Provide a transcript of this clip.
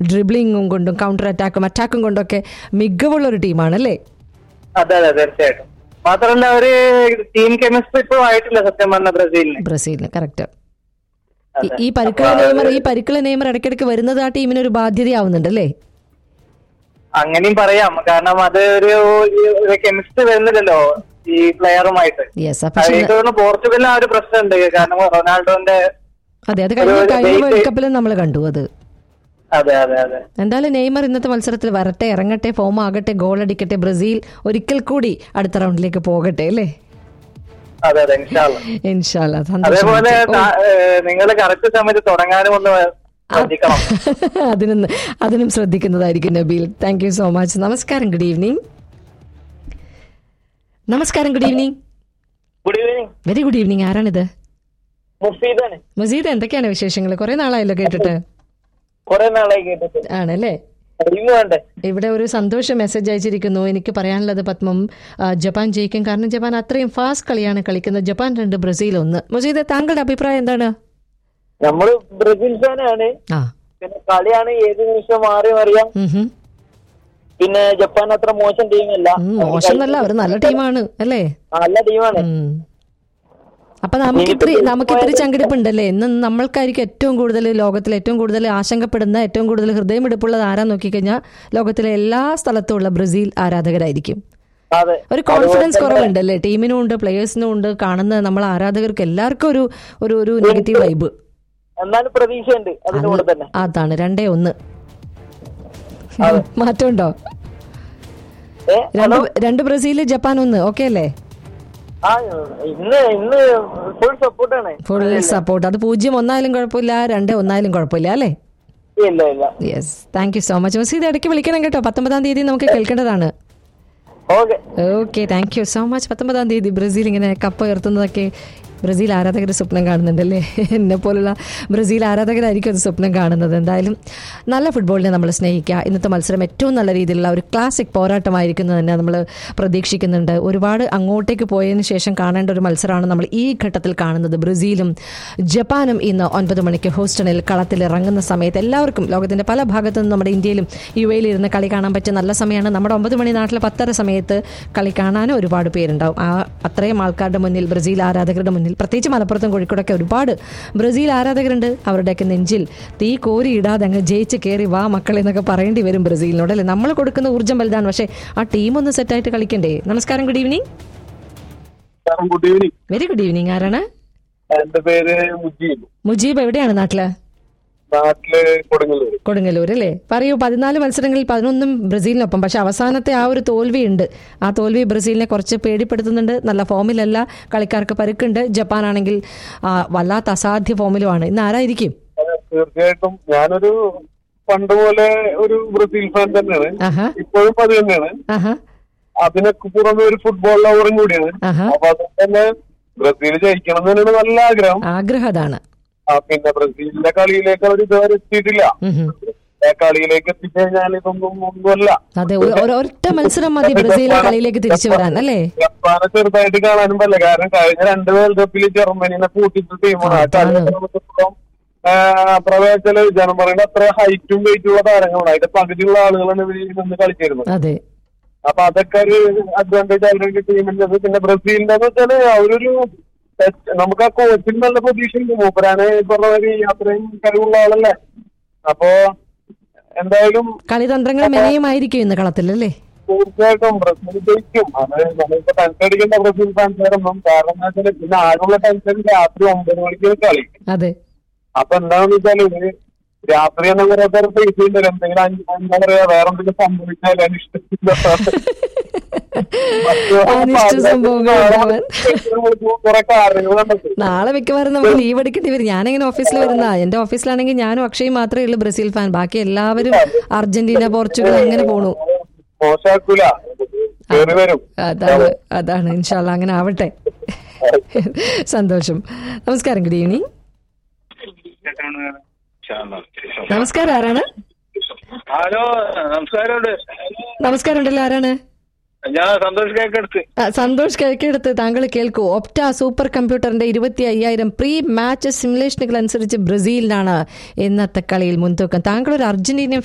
ഡ്രിബ്ലിങ്ങും കൊണ്ടും കൗണ്ടർ അറ്റാക്കും അറ്റാക്കും കൊണ്ടൊക്കെ മികവുള്ള ഒരു ടീമാണല്ലേ അതെ അതെ തീർച്ചയായിട്ടും മാത്രമല്ല ഒരു ടീം കെമിസ്ട്രി ഇപ്പോഴും ആയിട്ടില്ല സത്യം പറഞ്ഞ ബ്രസീലിന് ബ്രസീലിന് കറക്റ്റ് അതെ. ഈ പരിക്കുള്ള നെയ്മർ ഈ പരിക്കുള്ള നെയ്മർ ഇടയ്ക്കിടയ്ക്ക് വരുന്നത് ആ ടീമിന് ഒരു ബാധ്യതയാവുന്നുണ്ട് അല്ലേ അങ്ങനെയും പറയാം കാരണം അത് ഒരു ഒരു കെമിസ്ട്രി വരുന്നില്ലല്ലോ ഈ പ്ലെയറുമായിട്ട് യെസ് പക്ഷേ എനിക്ക് തോന്നുന്നു പോർച്ചുഗലിന് ആ ഒരു പ്രശ്നമുണ്ട് കാരണം റൊണാൾഡോന്റെ അതെ അത് കഴിഞ്ഞ ഒരു കഴിഞ്ഞ basic- വേൾഡ് കപ്പിലും നമ്മൾ കണ്ടു അത് അതെ അതെ അതെ എന്തായാലും നെയ്മർ ഇന്നത്തെ മത്സരത്തിൽ വരട്ടെ ഇറങ്ങട്ടെ ഫോം ആകട്ടെ ഗോൾ അടിക്കട്ടെ ബ്രസീൽ ഒരിക്കൽ കൂടി അടുത്ത റൗണ്ടിലേക്ക് പോകട്ടെ അല്ലേ അതെ അതെ ഇൻഷാല്ല ഇൻഷാല്ല സന്തോഷം അതേപോലെ നിങ്ങൾ കറക്റ്റ് സമയത്ത് തുടങ്ങാനും ഒന്ന് ശ്രദ്ധിക്കണം അതിനും അതിനും ശ്രദ്ധിക്കുന്നതായിരിക്കും Nabeel thank you so much നമസ്കാരം ഗുഡ് ഈവനിങ് നമസ്കാരം good evening good evening very good evening ആരാണിത് മുഫീദാണ് മസീദ് എന്തൊക്കെയാണ് വിശേഷങ്ങൾ കുറെ നാളായല്ലോ കേട്ടിട്ട് കുറെ നാളായി കേട്ടിട്ട് ആണല്ലേ ടീം വേണ്ടേ ഇവിടെ ഒരു സന്തോഷ മെസ്സേജ് അയച്ചിരിക്കുന്നു എനിക്ക് പറയാനുള്ളത് പത്മം ആ, ജപ്പാൻ ജയിക്കും കാരണം ജപ്പാൻ അത്രയും ഫാസ്റ്റ് കളിയാണ് കളിക്കുന്നത് ജപ്പാൻ രണ്ട് ബ്രസീൽ ഒന്ന് മസീദ് താങ്കളുടെ അഭിപ്രായം എന്താണ് നമ്മള് ബ്രസീൽ ഫാനാണ് ആ പിന്നെ കളിയാണ് ഏത് നിമിഷം മാറി മറിയാം ഉം ഹും. പിന്നെ ജപ്പാൻ അത്ര മോശം ടീമല്ല ഉം, മോശം നല്ല അവർ നല്ല ടീമാണ് അല്ലേ നല്ല ടീമാണ് ഉം. അപ്പൊ നമുക്ക് ഇത്തിരി നമുക്ക് ഇത്തിരി ചങ്കിടിപ്പുണ്ടല്ലേ ഇന്ന് നമ്മൾക്കായിരിക്കും ഏറ്റവും കൂടുതൽ ലോകത്തിൽ ഏറ്റവും കൂടുതൽ ആശങ്കപ്പെടുന്ന ഏറ്റവും കൂടുതൽ ഹൃദയമിടിപ്പുള്ളത് ആരാ നോക്കിക്കഴിഞ്ഞാൽ ലോകത്തിലെ എല്ലാ സ്ഥലത്തുമുള്ള ബ്രസീൽ ആരാധകരായിരിക്കും അതെ ഒരു കോൺഫിഡൻസ് കുറവുണ്ടല്ലേ ടീമിനും ഉണ്ട് പ്ലേയേഴ്സിനും ഉണ്ട് കാണുന്ന നമ്മൾ ആരാധകർക്ക് എല്ലാവർക്കും ഒരു ഒരു ഒരു നെഗറ്റീവ് വൈബ് എന്നാലും പ്രതീക്ഷയുണ്ട് അതിന്റെ കൂടെ തന്നെ അതാണ് രണ്ടേ ഒന്ന് മാറ്റമുണ്ടോ ഏ രണ്ട് രണ്ട് ബ്രസീല് ജപ്പാൻ ഒന്ന് ഓക്കെ അല്ലേ ആ ഇന്ന് ഇന്ന് ഫുൾ സപ്പോർട്ടാണ് ഫുൾ സപ്പോർട്ട് അത് പൂജ്യം ഒന്നായാലും കുഴപ്പമില്ല രണ്ട് ഒന്നായാലും കുഴപ്പമില്ല അല്ലേ ഇല്ല ഇല്ല yes thank you so much Maseed ഇടയ്ക്ക് വിളിക്കണം കേട്ടോ പത്തൊമ്പതാം തീയതി നമുക്ക് കേൾക്കേണ്ടതാണ് okay okay thank you so much പത്തൊമ്പതാം തീയതി ബ്രസീൽ ഇങ്ങനെ കപ്പ് ഉയർത്തുന്നതൊക്കെ ബ്രസീൽ ആരാധകർ സ്വപ്നം കാണുന്നുണ്ടല്ലേ എന്നെ പോലുള്ള ബ്രസീൽ ആരാധകരായിരിക്കും അത് സ്വപ്നം കാണുന്നത് എന്തായാലും നല്ല ഫുട്ബോളിനെ നമ്മൾ സ്നേഹിക്കുക ഇന്നത്തെ മത്സരം ഏറ്റവും നല്ല രീതിയിലുള്ള ഒരു ക്ലാസിക് പോരാട്ടമായിരിക്കും എന്ന് തന്നെ നമ്മൾ പ്രതീക്ഷിക്കുന്നുണ്ട് ഒരുപാട് അങ്ങോട്ടേക്ക് പോയതിന് ശേഷം കാണേണ്ട ഒരു മത്സരമാണ് നമ്മൾ ഈ ഘട്ടത്തിൽ കാണുന്നത് ബ്രസീലും ജപ്പാനും ഇന്ന് ഒൻപത് മണിക്ക് ഹൂസ്റ്റണിൽ കളത്തിൽ ഇറങ്ങുന്ന സമയത്ത് എല്ലാവർക്കും ലോകത്തിന്റെ പല ഭാഗത്തു നിന്നും നമ്മുടെ ഇന്ത്യയിലും യു എയിൽ ഇരുന്ന് കളി കാണാൻ പറ്റിയ നല്ല സമയമാണ് നമ്മുടെ ഒമ്പത് മണി നാട്ടിലെ പത്തര സമയത്ത് കളി കാണാനും ഒരുപാട് പേരുണ്ടാവും ആ അത്രയും ആൾക്കാരുടെ മുന്നിൽ ബ്രസീൽ ആരാധകരുടെ മുന്നിൽ പ്രത്യേകിച്ച് മലപ്പുറത്തും കോഴിക്കോടൊക്കെ ഒരുപാട് ബ്രസീൽ ആരാധകരുണ്ട് അവരുടെയൊക്കെ നെഞ്ചിൽ തീ കോരി ഇടാതെ അങ്ങ് ജയിച്ച് കയറി വാ മക്കളെ എന്നൊക്കെ പറയേണ്ടി വരും ബ്രസീലിനോട് അല്ലേ നമ്മൾ കൊടുക്കുന്ന ഊർജ്ജം വലുതാണ് പക്ഷേ ആ ടീം ഒന്ന് സെറ്റായിട്ട് കളിക്കണ്ടേ നമസ്കാരം good evening good evening very good evening ആരാണ് എന്റെ പേര് മുജീബ് മുജീബ് എവിടെയാണ് നാട്ടില് നാട്ടില് കൊടുങ്ങല്ലൂർ കൊടുങ്ങല്ലൂർ അല്ലേ പറയൂ പതിനാല് മത്സരങ്ങളിൽ പതിനൊന്നും ബ്രസീലിനൊപ്പം പക്ഷെ അവസാനത്തെ ആ ഒരു തോൽവിയുണ്ട് ആ തോൽവി ബ്രസീലിനെ കുറച്ച് പേടിപ്പെടുത്തുന്നുണ്ട് നല്ല ഫോമിലല്ല കളിക്കാർക്ക് പരുക്കുണ്ട് ജപ്പാൻ ആണെങ്കിൽ ആ, വല്ലാത്ത അസാധ്യ ഫോമിലുമാണ് ഇന്ന് ആരായിരിക്കും തീർച്ചയായിട്ടും ഞാനൊരു പണ്ട് പോലെ ഒരു ബ്രസീൽ ഫാൻ തന്നെയാണ് ആഹാ ഇപ്പോഴും അത് തന്നെയാണ് ആഹാ അതിനൊക്കെ പുറമെ ഒരു ഫുട്ബോൾ ലവറും കൂടിയാണ് ആഹാ അപ്പൊ അതുകൊണ്ട് തന്നെ ബ്രസീൽ ജയിക്കണം എന്ന് തന്നെയാണ് നല്ല ആഗ്രഹം ആഗ്രഹം അതാണ് ആ, പിന്നെ ബ്രസീലിന്റെ കളിയിലേക്ക് അവർ ഇതുവരെ എത്തിയിട്ടില്ല ഉം ഹും. ആ കളിയിലേക്ക് എത്തിക്കഴിഞ്ഞാൽ ഇതൊന്നും ഒന്നുമല്ല അതെ ഒരു- ഒരു- ഒരൊറ്റ മത്സരം മതി ബ്രസീൽ കളിയിലേക്ക് തിരിച്ചു വരാൻ അല്ലേ ജപ്പാനെ ചെറുതായിട്ട് കാണാനും പറ്റില്ല കാരണം കഴിഞ്ഞ രണ്ട് വേൾഡ് കപ്പിൽ ജർമ്മനിനെ പൂട്ടിച്ച ടീമാണ് ആ കളി നമുക്കിപ്പം പ്രവേശന ജനം പറയുന്നത് അത്ര ഹൈറ്റും വെയിറ്റും ഉള്ള താരങ്ങളാണ് അതിന്റെ പകുതിയുള്ള ആളുകളാണ് ഇവർ നിന്ന് കളിച്ചിരുന്നത് അതെ അപ്പൊ അതൊക്കെ ഒരു അഡ്വാൻറ്റേജ് അവരുടെ ടീമിന്റെ പിന്നെ ബ്രസീലിന്റെ വെച്ചാല് അവരൊരു ടച്ച് നമുക്ക് ആ കോച്ചിന് നല്ല പ്രതീക്ഷ ഉണ്ട് മൂപ്പരാണ് ഈ പറഞ്ഞ മാതിരി അത്രയും കഴിവുള്ള ആളല്ലേ അപ്പോ എന്തായാലും കളിതന്ത്രങ്ങൾ മെനയുമായിരിക്കും ഇന്ന് കളത്തിൽ അല്ലേ തീർച്ചയായിട്ടും ബ്രസീൽ ജയിക്കും അത് നമ്മളിപ്പോ ടെൻഷൻ അടിക്കേണ്ട ബ്രസീൽ ഫാൻസുകാരൊന്നും കാരണം എന്താ വെച്ചാല് പിന്നെ ആകെയുള്ള ടെൻഷൻ രാത്രി ഒമ്പത് മണിക്ക് കളി അതെ അപ്പൊ എന്താണെന്ന് വെച്ചാല് ഇത് രാത്രി എന്ന ഓരോരുത്തർ ഫേസ് ചെയ്യുന്നില്ല എന്തെങ്കിലും അഞ്ച് എന്താ പറയാ വേറെ എന്തെങ്കിലും സംഭവിച്ചാൽ അനിഷ്ടത്തില്ല അനിഷ്ട സംഭവങ്ങൾ ഉണ്ടാവാൻ. കുറെ കാരണങ്ങൾ കണ്ടെത്തി നാളെ മിക്കവാറും നമുക്ക് ലീവ് എടുക്കേണ്ടി വരും ഞാനിങ്ങനെ ഓഫീസിൽ വരുന്ന എന്റെ ഓഫീസിലാണെങ്കിൽ ഞാനും അക്ഷയും മാത്രമേ ഉള്ളൂ ബ്രസീൽ ഫാൻ ബാക്കി എല്ലാവരും അർജന്റീന പോർച്ചുഗൽ അങ്ങനെ പോണു മോശമാക്കൂല കേറി വരും അതാണ് അതാണ് ഇൻഷാല്ല അങ്ങനെ ആവട്ടെ സന്തോഷം നമസ്കാരം ഗുഡ് ഈവനിങ് നമസ്കാരം ആരാണ് ഹലോ നമസ്കാരമുണ്ട് നമസ്കാരം ഉണ്ടല്ലോ ആരാണ് ഞാൻ സന്തോഷ് കേക്കെടുത്ത് ആ, സന്തോഷ് കിഴക്കെടുത്ത് താങ്കൾ കേൾക്കൂ ഒപ്റ്റ സൂപ്പർ കമ്പ്യൂട്ടറിന്റെ ഇരുപത്തി അയ്യായിരം പ്രീ മാച്ച് സിമുലേഷനുകൾ അനുസരിച്ച് ബ്രസീലിനാണ് ഇന്നത്തെ കളിയിൽ മുൻതൂക്കം താങ്കൾ ഒരു അർജന്റീനിയൻ